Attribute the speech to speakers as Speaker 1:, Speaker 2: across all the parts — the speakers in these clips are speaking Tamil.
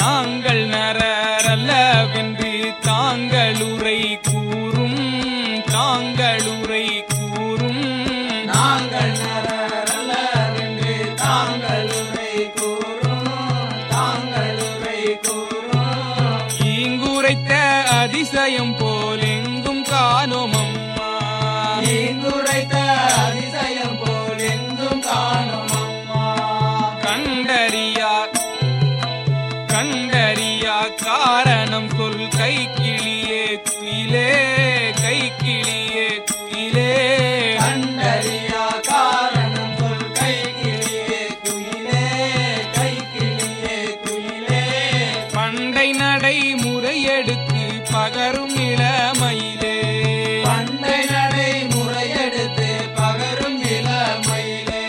Speaker 1: நாங்கள் நரரல்லவென்று தாங்களுரை கூறும் தாங்களுரை கூறும்
Speaker 2: நாங்கள் நரரல்லவென்று தாங்களுரை கூறும் தாங்களுரை கூறும்
Speaker 1: ஈங்குரைத்த அதிசயம் போல் எங்கும் காணோம் அம்மா
Speaker 2: நீங்குரைத்த அதிசயம் போல் எங்கும் காணும் அம்மா
Speaker 1: கண்டறியா கண்டறியா காரணம் சொல் கை கிளியே குயிலே கை கிளியே குயிலே
Speaker 2: கண்டறியா காரணம் சொல் கை கிளியே குயிலே கை கிளியே குயிலே
Speaker 1: பண்டை நடை முறையெடுத்து பகரும் இளமயிலே
Speaker 2: பண்டை நடை முறையெடுத்து பகரும் இளமயிலே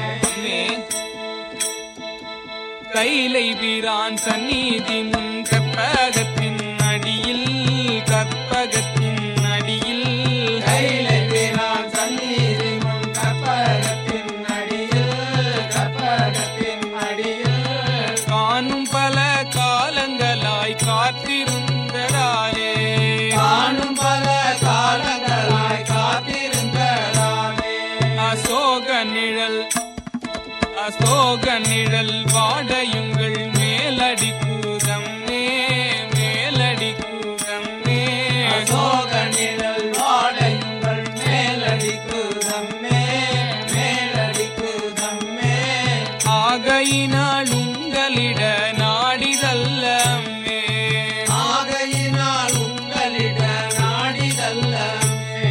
Speaker 1: கைலை வீரான் சந்நிதி முன் கற்பகத்தின் அடியில் கற்பகத்தின் அடியில்
Speaker 2: கைலை வீரான் சந்நிதி முன் கற்பகத்தின் அடியில் கற்பகத்தின் அடியில்
Speaker 1: காணும் பல காலங்களாய் காத்திருந்ததாலே
Speaker 2: காணும் பல காலங்களாய் காத்திருந்ததாலே
Speaker 1: அசோக நிழல் அசோக நிழல் வாடையுங்கள் மேலடிக்குதம்மே மேலடிக்குதம்மே
Speaker 2: அசோக நிழல் வாடையுங்கள் மேலடிக்குதம்மே மேலடிக்குதம்மே
Speaker 1: ஆகையினால் உங்களிட நாடிதல்ல அம்மே
Speaker 2: ஆகையினால் உங்களிட நாடிதல்லமே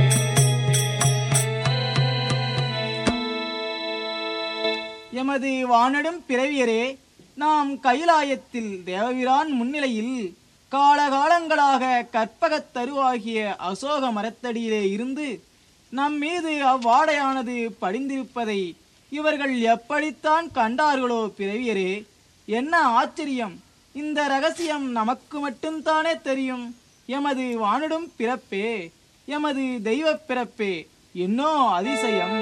Speaker 3: எமது வானடும் பிறவியரே நாம் கைலாயத்தில் தேவபிரான் முன்னிலையில் காலகாலங்களாக கற்பகத் தருவாகிய அசோக மரத்தடியிலே இருந்து நம் மீது அவ்வாடையானது படிந்திருப்பதை இவர்கள் எப்படித்தான் கண்டார்களோ பிறவியரே என்ன ஆச்சரியம் இந்த ரகசியம் நமக்கு மட்டும்தானே தெரியும் எமது வானிடும் பிறப்பே எமது தெய்வப் பிறப்பே என்னோ அதிசயம்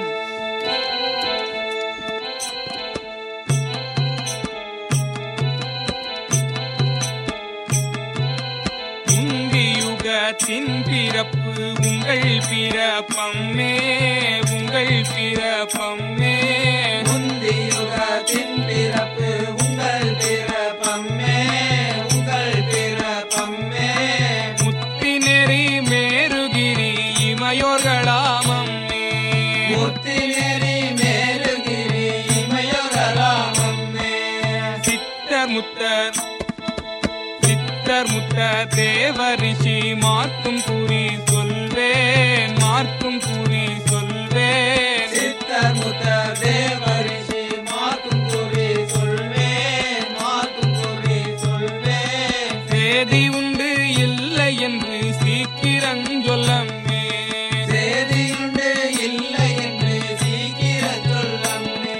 Speaker 1: இந்தியுகத்தின் பிறப்பு உங்கள் பிறப்பம்மே உங்கள் பிறப்பம்மே
Speaker 2: முந்தியுகத்தின் பிறப்பு உங்கள் பிறப்பம்மே உங்கள் பிறப்பம்மே
Speaker 1: முத்தி நெறி மேருகிரி இமையோர்களாமம்மே
Speaker 2: முத்தினேரி மேலுகிரி இமயகராமம்மே
Speaker 1: சித்தர் முத்தர் சித்தர் முத்தர் தேவரிஷி மாற்றும் கூறி சொல்வேன் மாற்றும் கூறி சொல்வேன்
Speaker 2: சித்தர் முத்த தேவரிஷி மாத்தும் கூறி சொல்வேன் மாத்தும் கூறி சொல்வேன்
Speaker 1: சேதி உண்டு இல்லை என்று சீக்கிரம் சொல்லம்மே
Speaker 2: சேதியுண்டு இல்லை என்று சீக்கிர சொல்லம்மே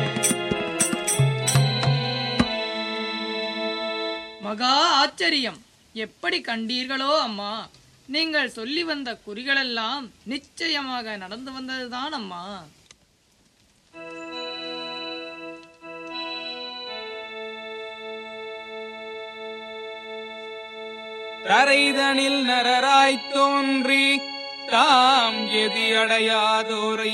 Speaker 4: மகா ஆச்சரியம் எப்படி கண்டீர்களோ அம்மா நீங்கள் சொல்லி வந்த குறிகளெல்லாம் நிச்சயமாக நடந்து வந்ததுதான் அம்மா
Speaker 1: தரைதனில் நரராய் தோன்றி தாம் எதி அடையாதோரை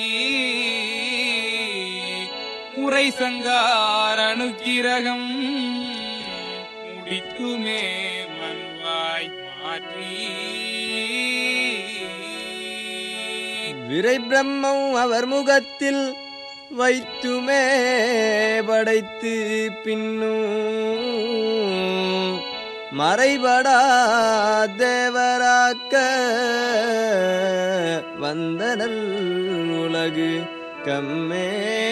Speaker 1: முறை சங்கார் அணுக்கிரகம் முடித்துமே மண்வாய் மாற்றி
Speaker 5: விரை பிரம்மம் அவர் முகத்தில் வைத்துமே படைத்து பின்னும் மறைபடா தேவராக்க வந்தனல் உலகு கம்மே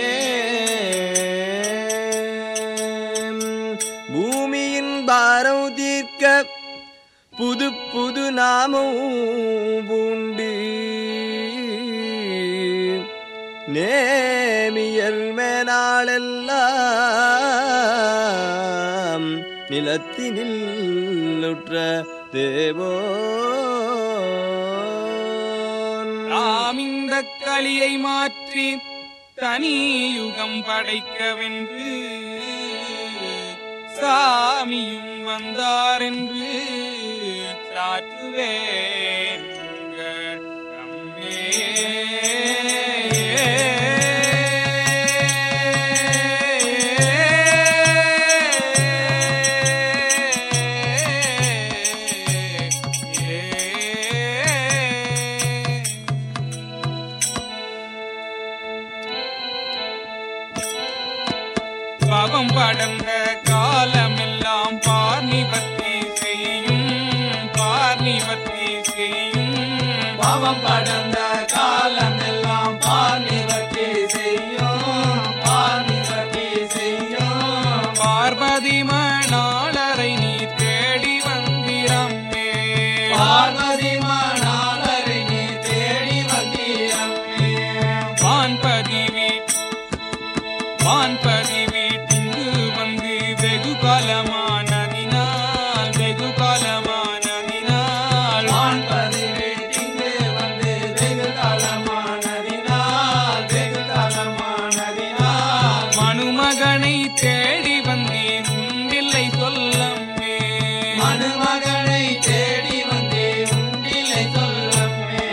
Speaker 5: பூமியின் பாரம் தீர்க்க புது புது நாமம் பூண்டு நேமியல் மேனாளெல்லாம் நிலத்தினில் உற்ற தேவோ
Speaker 1: தாம் இந்த களியை மாற்றி தனி யுகம் படைக்கவென்று சாமியும் வந்தார் என்று சாற்றுவேன் உங்கள் பவம் படர்ந்த காலமெல்லாம் பார்னிவர்த்தி செய்யும் பார்னிவர்த்தி செய்யும்
Speaker 2: பாவம் படர்ந்த காலமெல்லாம் பார்நிவர்த்தி செய்யும் பார்நிவர்த்தி செய்யும்
Speaker 1: பார்வதி மணாளரை நீ தேடி வந்திரம்மே
Speaker 2: பார்வதி மணாளரை நீ தேடி வந்தீரம்மே
Speaker 1: வான்பதி வீட் வான்பதி வீட்டிங்கு வந்து வெகு காலமானதினால் வெகு காலமானதினால்
Speaker 2: வான்பதி வீட்டிங்கு வந்து வெகு காலமானதினால் வெகு காலமானதினால்
Speaker 1: மனுமகனை தேடி வந்தீர் உண்டில்லை சொல்லம்மே
Speaker 2: மணுமகனை தேடி வந்தே உண்டிலை சொல்லம்மே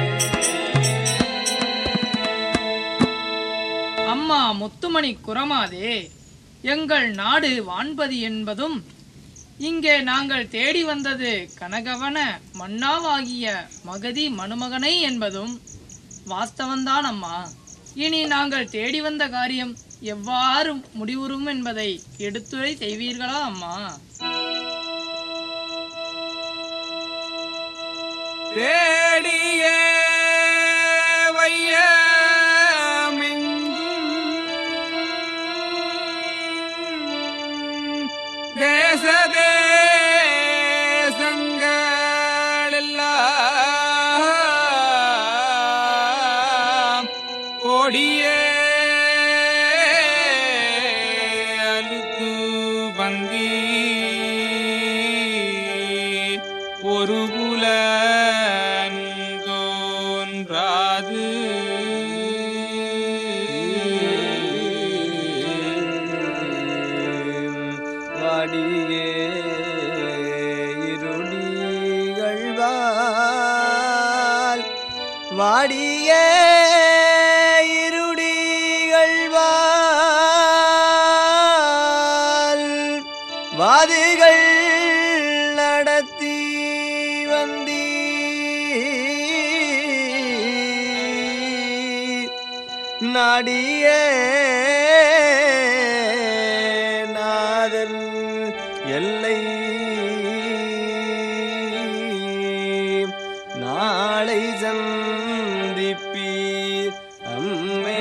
Speaker 4: அம்மா முத்துமணி குரமாதே எங்கள் நாடு வான்பதி என்பதும் இங்கே நாங்கள் தேடி வந்தது கனகவன மன்னாவாகிய மகதி மணுமகனை என்பதும் வாஸ்தவந்தான் அம்மா இனி நாங்கள் தேடி வந்த காரியம் எவ்வாறு முடிவுறும் என்பதை எடுத்துரை செய்வீர்களா அம்மா
Speaker 1: தேடிய வையமெங்கும் தேச தேசங்களெல்லாம் கோடியே அழுத்து வந்தி ஒரு புலன் தோன்றாது
Speaker 5: வாடியே இருடிகள் வாழ் வாடியே இருடிகள் வாழ் வாதிகள் நடத்தி வந்தீ நாடிய நாதல் எல்லை நாளை சந்திப்பீர் அம்மே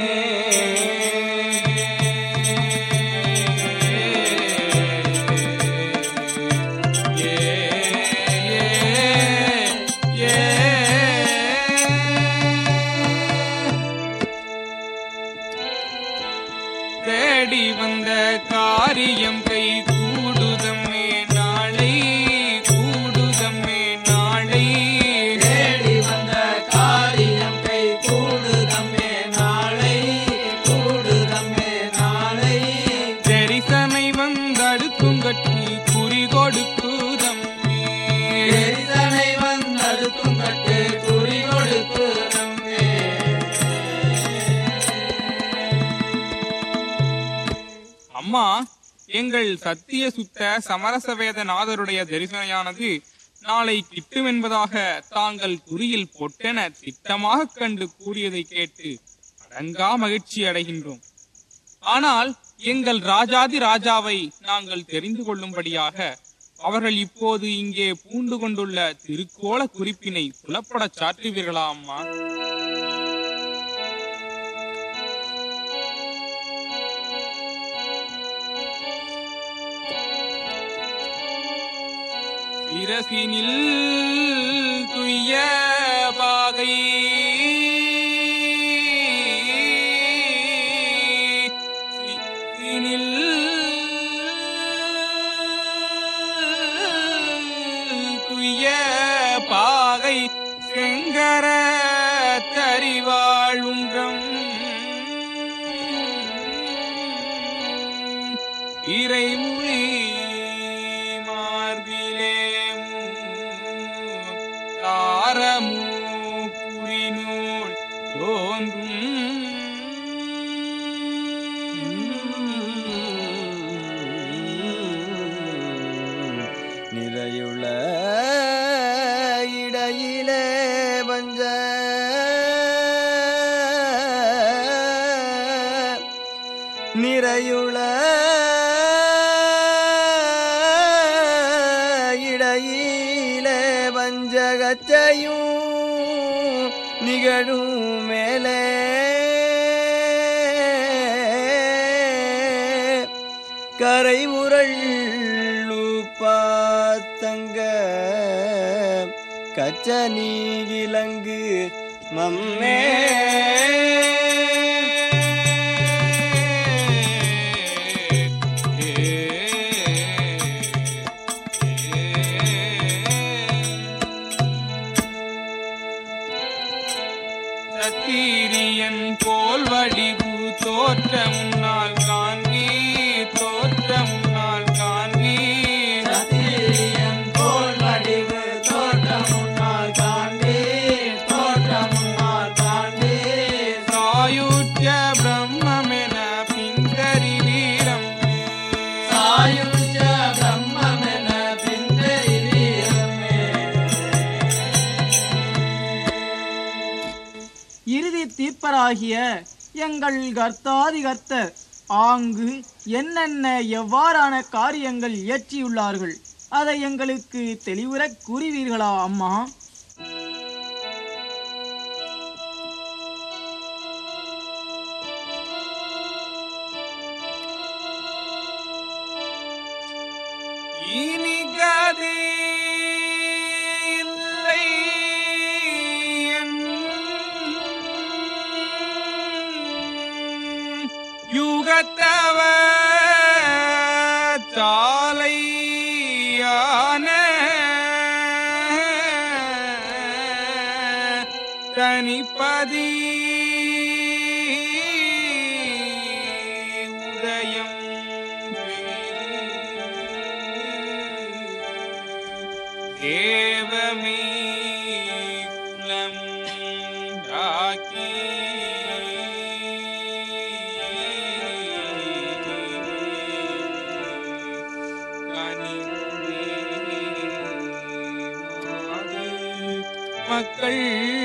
Speaker 1: தேடி வந்த காரியம் கை கூடுதம்மே நாளை கூடுதம்மே நாளை
Speaker 2: தேடி வந்த காரியம் கை கூடுதம்மே நாளை கூடுதம்மே நாளை
Speaker 1: தெரிசனை வந்தடுக்கும் கட்டி குறி கொடுக்குதம்மே
Speaker 2: எரிதனை வந்தடுக்கும் கட்டு குறி கொடுக்கு நம்மே
Speaker 1: அம்மா எங்கள் சத்திய சுத்த சமரசவேத நாதருடைய தரிசனையானது நாளை கிட்டும் என்பதாக தாங்கள் குறியில் பொட்டென திட்டமாக கண்டு கூறியதை கேட்டு அடங்கா மகிழ்ச்சி அடைகின்றோம் ஆனால் எங்கள் ராஜாதி ராஜாவை நாங்கள் தெரிந்து கொள்ளும்படியாக அவர்கள் இப்போது இங்கே பூண்டு கொண்டுள்ள திருக்கோல குறிப்பினை புலப்படச் சாற்றுவீர்களா அம்மா சிரசினில் துய்ய பாகை சினில் துய்ய பாகை செங்கர தறிவாழுன்றம் இறைமொழி ஆரமோ புரிநூல் தோன்றும்
Speaker 5: நிறையுள்ள இடையிலே வஞ்ச நிறையுள்ள இடையிலே வஞ்சகத்தையும் நிகழும் மேலே கரை பாத்தங்க கச்ச நீகிலங்கு மம்மே
Speaker 1: சத்திரியன் போல் வடிவு தோற்ற முன்னால் காண்பி தோற்ற முன்னால் காண்பி
Speaker 2: சத்திரியன் போல் வடிவு தோற்றம் முன்னால் காண்பீர் தோற்றம் முன்னால் காண்பீர்
Speaker 1: சாயுஜ்ய பிரம்மென பிந்தரி வீரம்
Speaker 2: சாயுஜ பிரம்மென பிந்தரி வீரமே
Speaker 3: இறுதி தீர்ப்பராகிய எங்கள் கர்த்தாதி கர்த்தர் ஆங்கு என்னென்ன எவ்வாறான காரியங்கள் இயற்றியுள்ளார்கள் அதை எங்களுக்கு தெளிவுறக் கூறுவீர்களா அம்மா
Speaker 1: இனி கதி இல்லை என் யுகத்தவ சாலையான தனிப்பதி உதயம் தேவமே குலம் ராக்கி மக்கள்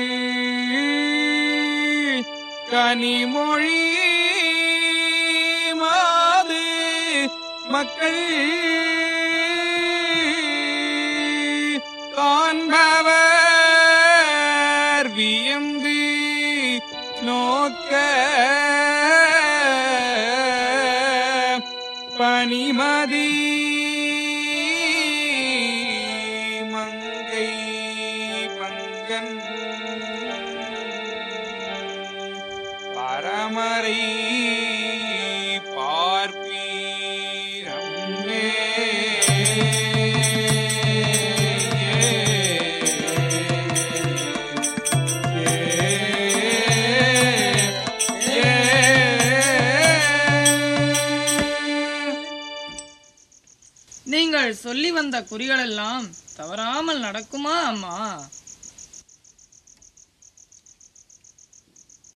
Speaker 1: கனிமொழி மாது மக்கள் காண்பவர் வியந்து நோக்க பனிமதி மங்கை பங்கன் பரமரை பார்ப்பீரம்மே
Speaker 4: நீங்கள் சொல்லி வந்த குறிகளெல்லாம் தவறாமல் நடக்குமா அம்மா